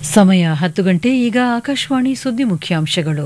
ಸಮಯ ಹತ್ತು ಗಂಟೆ ಈಗ ಆಕಾಶವಾಣಿ ಸುದ್ದಿ ಮುಖ್ಯಾಂಶಗಳು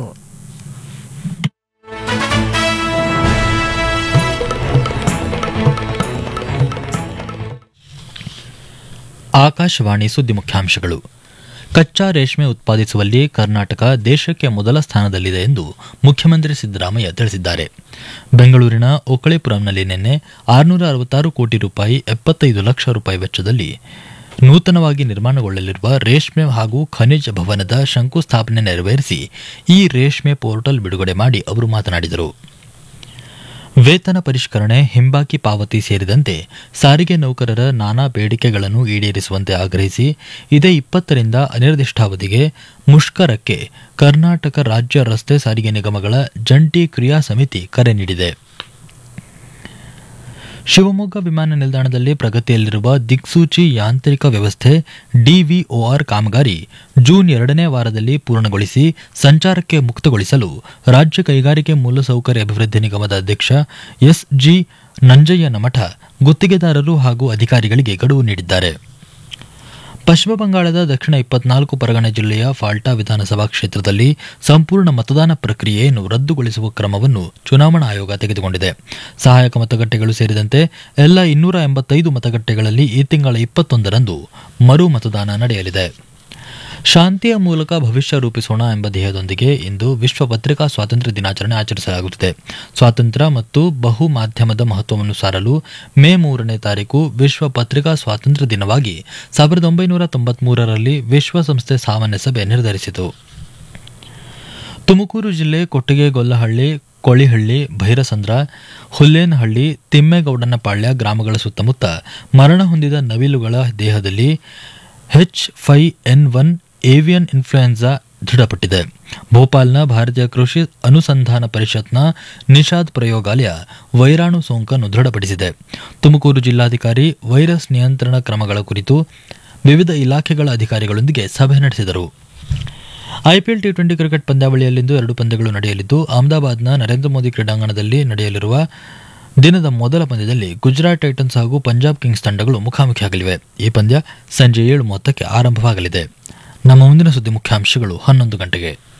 ಆಕಾಶವಾಣಿ ಸುದ್ದಿ ಮುಖ್ಯಾಂಶಗಳು ಕಚ್ಚಾ ರೇಷ್ಮೆ ಉತ್ಪಾದಿಸುವಲ್ಲಿ ಕರ್ನಾಟಕ ದೇಶಕ್ಕೆ ಮೊದಲ ಸ್ಥಾನದಲ್ಲಿದೆ ಎಂದು ಮುಖ್ಯಮಂತ್ರಿ ಸಿದ್ದರಾಮಯ್ಯ ತಿಳಿಸಿದ್ದಾರೆ ಬೆಂಗಳೂರಿನ ಒಕಳೇಪುರಂನಲ್ಲಿ ನಿನ್ನೆ ಆರುನೂರ ಅರವತ್ತಾರು ಕೋಟಿ ರೂಪಾಯಿ ಎಪ್ಪತ್ತೈದು ಲಕ್ಷ ರೂಪಾಯಿ ವೆಚ್ಚದಲ್ಲಿ ನೂತನವಾಗಿ ನಿರ್ಮಾಣಗೊಳ್ಳಲಿರುವ ರೇಷ್ಮೆ ಹಾಗೂ ಖನಿಜ ಭವನದ ಶಂಕುಸ್ಥಾಪನೆ ನೆರವೇರಿಸಿ ಈ ರೇಷ್ಮೆ ಪೋರ್ಟಲ್ ಬಿಡುಗಡೆ ಮಾಡಿ ಅವರು ಮಾತನಾಡಿದರು ವೇತನ ಪರಿಷ್ಕರಣೆ ಹಿಂಬಾಕಿ ಪಾವತಿ ಸೇರಿದಂತೆ ಸಾರಿಗೆ ನೌಕರರ ನಾನಾ ಬೇಡಿಕೆಗಳನ್ನು ಈಡೇರಿಸುವಂತೆ ಆಗ್ರಹಿಸಿ ಇದೇ ಇಪ್ಪತ್ತರಿಂದ ಅನಿರ್ದಿಷ್ಟಾವಧಿಗೆ ಮುಷ್ಕರಕ್ಕೆ ಕರ್ನಾಟಕ ರಾಜ್ಯ ರಸ್ತೆ ಸಾರಿಗೆ ನಿಗಮಗಳ ಜಂಟಿ ಕ್ರಿಯಾ ಸಮಿತಿ ಕರೆ ನೀಡಿದೆ ಶಿವಮೊಗ್ಗ ವಿಮಾನ ನಿಲ್ದಾಣದಲ್ಲಿ ಪ್ರಗತಿಯಲ್ಲಿರುವ ದಿಕ್ಸೂಚಿ ಯಾಂತ್ರಿಕ ವ್ಯವಸ್ಥೆ ಡಿವಿಒಆರ್ ಕಾಮಗಾರಿ ಜೂನ್ ಎರಡನೇ ವಾರದಲ್ಲಿ ಪೂರ್ಣಗೊಳಿಸಿ ಸಂಚಾರಕ್ಕೆ ಮುಕ್ತಗೊಳಿಸಲು ರಾಜ್ಯ ಕೈಗಾರಿಕೆ ಮೂಲಸೌಕರ್ಯ ಅಭಿವೃದ್ಧಿ ನಿಗಮದ ಅಧ್ಯಕ್ಷ ಎಸ್ಜಿ ನಂಜಯ್ಯನಮಠ ಗುತ್ತಿಗೆದಾರರು ಹಾಗೂ ಅಧಿಕಾರಿಗಳಿಗೆ ಗಡುವು ನೀಡಿದ್ದಾರೆ ಪಶ್ಚಿಮ ಬಂಗಾಳದ ದಕ್ಷಿಣ ಇಪ್ಪತ್ನಾಲ್ಕು ಪರಗಣ ಜಿಲ್ಲೆಯ ಫಾಲ್ಟಾ ವಿಧಾನಸಭಾ ಕ್ಷೇತ್ರದಲ್ಲಿ ಸಂಪೂರ್ಣ ಮತದಾನ ಪ್ರಕ್ರಿಯೆಯನ್ನು ರದ್ದುಗೊಳಿಸುವ ಕ್ರಮವನ್ನು ಚುನಾವಣಾ ಆಯೋಗ ತೆಗೆದುಕೊಂಡಿದೆ ಸಹಾಯಕ ಮತಗಟ್ಟೆಗಳು ಸೇರಿದಂತೆ ಎಲ್ಲ ಇನ್ನೂರ ಎಂಬತ್ತೈದು ಮತಗಟ್ಟೆಗಳಲ್ಲಿ ಈ ತಿಂಗಳ ಇಪ್ಪತ್ತೊಂದರಂದು ಮರು ಮತದಾನ ನಡೆಯಲಿದೆ ಶಾಂತಿಯ ಮೂಲಕ ಭವಿಷ್ಯ ರೂಪಿಸೋಣ ಎಂಬ ಧ್ಯೇಯದೊಂದಿಗೆ ಇಂದು ವಿಶ್ವ ಪತ್ರಿಕಾ ಸ್ವಾತಂತ್ರ್ಯ ದಿನಾಚರಣೆ ಆಚರಿಸಲಾಗುತ್ತಿದೆ ಸ್ವಾತಂತ್ರ್ಯ ಮತ್ತು ಬಹು ಮಾಧ್ಯಮದ ಮಹತ್ವವನ್ನು ಸಾರಲು ಮೇ ಮೂರನೇ ತಾರೀಕು ವಿಶ್ವ ಪತ್ರಿಕಾ ಸ್ವಾತಂತ್ರ್ಯ ದಿನವಾಗಿ ಸಾವಿರದ ಒಂಬೈನೂರ ತೊಂಬತ್ಮೂರರಲ್ಲಿ ವಿಶ್ವಸಂಸ್ಥೆ ಸಾಮಾನ್ಯ ಸಭೆ ನಿರ್ಧರಿಸಿತು ತುಮಕೂರು ಜಿಲ್ಲೆ ಕೊಟ್ಟಿಗೆಗೊಲ್ಲಹಳ್ಳಿ ಕೊಳಿಹಳ್ಳಿ ಭೈರಸಂದ್ರ ಹುಲ್ಲೇನಹಳ್ಳಿ ತಿಮ್ಮೇಗೌಡನಪಾಳ್ಯ ಗ್ರಾಮಗಳ ಸುತ್ತಮುತ್ತ ಮರಣ ಹೊಂದಿದ ನವಿಲುಗಳ ದೇಹದಲ್ಲಿ H five N one avian influenza ದೃಢಪಟ್ಟಿದೆ ಭೋಪಾಲ್ನ ಭಾರತೀಯ ಕೃಷಿ ಅನುಸಂಧಾನ ಪರಿಷತ್ನ ನಿಷಾದ್ ಪ್ರಯೋಗಾಲಯ ವೈರಾಣು ಸೋಂಕನ್ನು ದೃಢಪಡಿಸಿದೆ ತುಮಕೂರು ಜಿಲ್ಲಾಧಿಕಾರಿ ವೈರಸ್ ನಿಯಂತ್ರಣ ಕ್ರಮಗಳ ಕುರಿತು ವಿವಿಧ ಇಲಾಖೆಗಳ ಅಧಿಕಾರಿಗಳೊಂದಿಗೆ ಸಭೆ ನಡೆಸಿದರು ಐಪಿಎಲ್ ಟಿ ಟ್ವೆಂಟಿ ಕ್ರಿಕೆಟ್ ಪಂದ್ಯಾವಳಿಯಲ್ಲಿಂದು ಎರಡು ಪಂದ್ಯಗಳು ನಡೆಯಲಿದ್ದು ಅಹಮದಾಬಾದ್ನ ನರೇಂದ್ರ ಮೋದಿ ಕ್ರೀಡಾಂಗಣದಲ್ಲಿ ನಡೆಯಲಿರುವ ದಿನದ ಮೊದಲ ಪಂದ್ಯದಲ್ಲಿ ಗುಜರಾತ್ ಟೈಟನ್ಸ್ ಹಾಗೂ ಪಂಜಾಬ್ ಕಿಂಗ್ಸ್ ತಂಡಗಳು ಮುಖಾಮುಖಿಯಾಗಲಿವೆ ಈ ಪಂದ್ಯ ಸಂಜೆ ಏಳು ಮೂವತ್ತಕ್ಕೆ ಆರಂಭವಾಗಲಿದೆ ನಮ್ಮ ಮುಂದಿನ ಸುದ್ದಿ ಮುಖ್ಯಾಂಶಗಳು ಹನ್ನೊಂದು ಗಂಟೆಗೆ